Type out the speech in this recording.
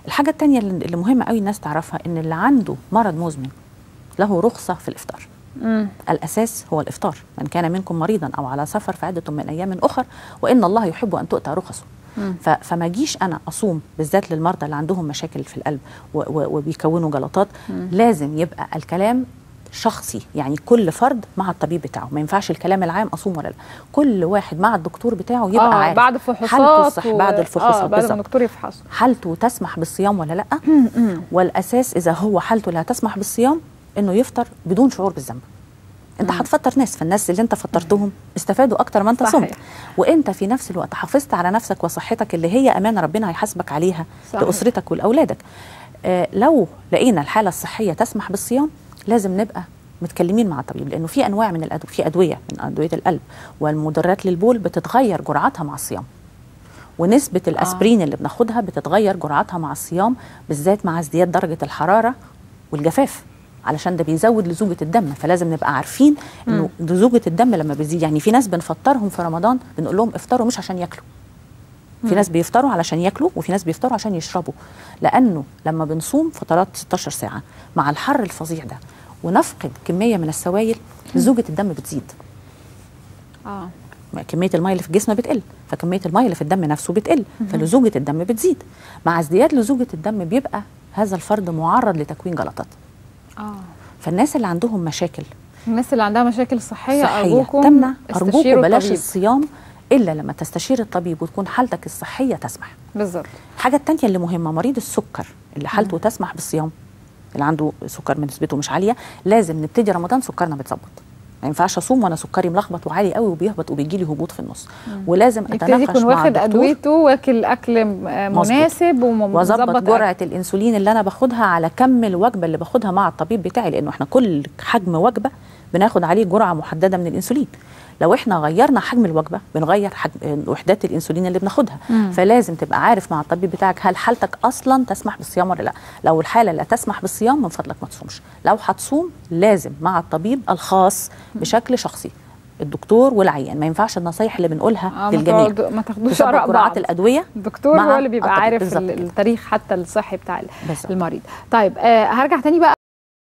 الحاجه الثانيه اللي مهمه قوي الناس تعرفها ان اللي عنده مرض مزمن له رخصه في الافطار مم. الاساس هو الافطار من كان منكم مريضا او على سفر فعده من ايام اخر وان الله يحب ان تؤتى رخصه مم. ف- فما جيش انا اصوم بالذات للمرضى اللي عندهم مشاكل في القلب و- و- وبيكونوا جلطات لازم يبقى الكلام شخصي يعني كل فرد مع الطبيب بتاعه ما ينفعش الكلام العام اصوم ولا لا كل واحد مع الدكتور بتاعه يبقى آه عارف بعد حالته فحوصات الصح و- بعد الفحوصات آه بعد ما بالظبط الدكتور يفحصه حالته تسمح بالصيام ولا لا والاساس اذا هو حالته لا تسمح بالصيام انه يفطر بدون شعور بالذنب انت هتفطر ناس فالناس اللي انت فطرتهم استفادوا اكتر ما انت صحيح. صمت وانت في نفس الوقت حافظت على نفسك وصحتك اللي هي امانه ربنا هيحاسبك عليها صحيح. لاسرتك ولاولادك آه لو لقينا الحاله الصحيه تسمح بالصيام لازم نبقى متكلمين مع الطبيب لانه في انواع من الادويه في ادويه من ادويه القلب والمدرات للبول بتتغير جرعتها مع الصيام ونسبة الأسبرين اللي بناخدها بتتغير جرعتها مع الصيام بالذات مع ازدياد درجة الحرارة والجفاف علشان ده بيزود لزوجة الدم فلازم نبقى عارفين انه لزوجة الدم لما بتزيد يعني في ناس بنفطرهم في رمضان بنقول لهم افطروا مش عشان ياكلوا في ناس بيفطروا علشان ياكلوا وفي ناس بيفطروا عشان يشربوا لانه لما بنصوم فترات 16 ساعه مع الحر الفظيع ده ونفقد كميه من السوائل لزوجه الدم بتزيد اه كميه الميه اللي في الجسم بتقل فكميه الميه اللي في الدم نفسه بتقل فلزوجه الدم بتزيد مع ازدياد لزوجه الدم بيبقى هذا الفرد معرض لتكوين جلطات اه فالناس اللي عندهم مشاكل الناس اللي عندها مشاكل صحيه, صحيه ارجوكم تمنع ارجوكم استشيروا بلاش الطبيب. الصيام الا لما تستشير الطبيب وتكون حالتك الصحيه تسمح بالظبط الحاجة التانية اللي مهمة مريض السكر اللي حالته تسمح بالصيام اللي عنده سكر نسبته مش عالية لازم نبتدي رمضان سكرنا متظبط ما ينفعش اصوم وانا سكري ملخبط وعالي قوي وبيهبط وبيجي لي هبوط في النص ولازم يبتدي اتناقش يكون مع واخد الدكتور ادويته واكل اكل م- آه مظبوط. مناسب ومظبط واظبط جرعه الانسولين اللي انا باخدها على كم الوجبه اللي باخدها مع الطبيب بتاعي لانه احنا كل حجم وجبه بناخد عليه جرعه محدده من الانسولين لو احنا غيرنا حجم الوجبه بنغير حجم وحدات الانسولين اللي بناخدها مم. فلازم تبقى عارف مع الطبيب بتاعك هل حالتك اصلا تسمح بالصيام ولا لا لو الحاله لا تسمح بالصيام من فضلك ما تصومش لو هتصوم لازم مع الطبيب الخاص بشكل شخصي الدكتور والعيان ما ينفعش النصايح اللي بنقولها آه ما, للجميع تقعدوا- ما تاخدوش تظبط اراء جرعات بعض الادويه الدكتور مع هو اللي بيبقى الطبيب. عارف بالظبط ال- كده. التاريخ حتى الصحي بتاع بالظبط. المريض طيب آه هرجع تاني بقى